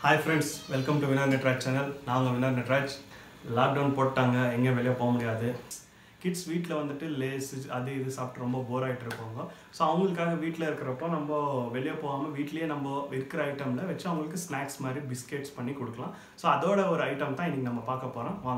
hi friends welcome to Vinar Netraj channel நாங்கள் Vinar நெட்ராஜ் lockdown போட்டாங்க எங்கேயும் வெளியே போக முடியாது கிட்ஸ் வீட்டில் வந்துட்டு லேஸ் அது இது சாப்பிட்டு ரொம்ப போர் ஆகிட்டு இருப்பாங்க ஸோ அவங்களுக்காக வீட்டில் இருக்கிறப்போ நம்ம வெளியே போகாமல் வீட்லேயே நம்ம இருக்கிற ஐட்டமில் வச்சு அவங்களுக்கு ஸ்நாக்ஸ் மாதிரி பிஸ்கெட்ஸ் பண்ணி கொடுக்கலாம் ஸோ அதோட ஒரு ஐட்டம் தான் இன்றைக்கி நம்ம பார்க்க போகிறோம் வாங்க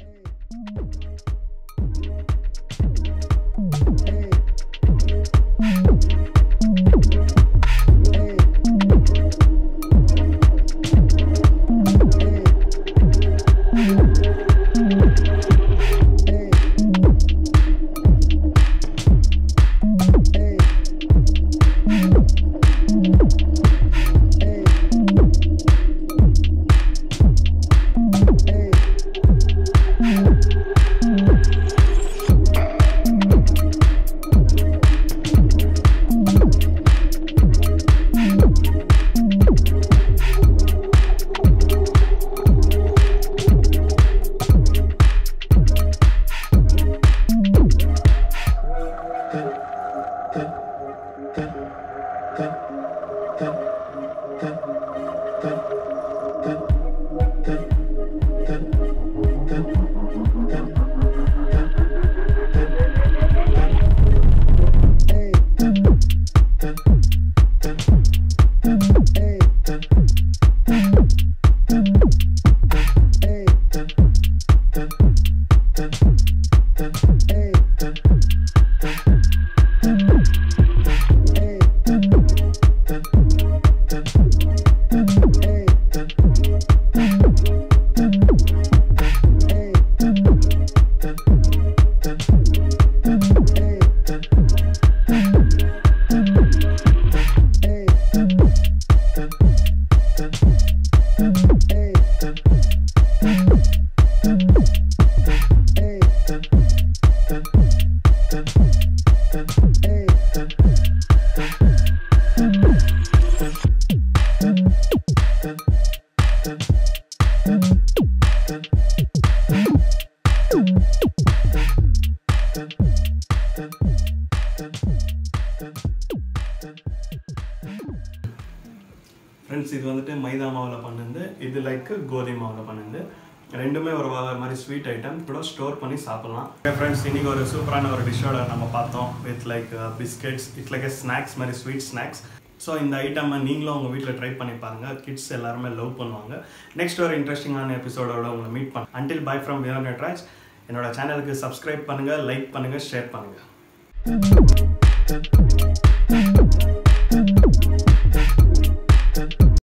ஃப்ரெண்ட்ஸ் இது வந்துட்டு மைதா மாவில் பண்ணுது இது லைக் கோதுமை மாவில் பண்ணுது ரெண்டுமே ஒரு வ- மாதிரி ஸ்வீட் ஐட்டம் கூட ஸ்டோர் பண்ணி சாப்பிட்லாம் ஃப்ரெண்ட்ஸ் இன்னைக்கு ஒரு சூப்பரான ஒரு டிஷ்ஷோட நம்ம பார்த்தோம் with like biscuits it like snacks மாதிரி ஸ்வீட் ஸ்நாக்ஸ் ஸோ இந்த ஐட்டமை நீங்களும் உங்கள் வீட்டில் ட்ரை பண்ணி பாருங்கள் கிட்ஸ் எல்லாருமே லவ் பண்ணுவாங்க நெக்ஸ்ட் ஒரு இன்ட்ரெஸ்டிங்கான எபிசோடோட உங்களை மீட் பண்ண until bye from Vinar Natraj என்னோட சேனலுக்கு சப்ஸ்கிரைப் பண்ணுங்கள் லைக் பண்ணுங்கள் ஷேர் பண்ணுங்கள்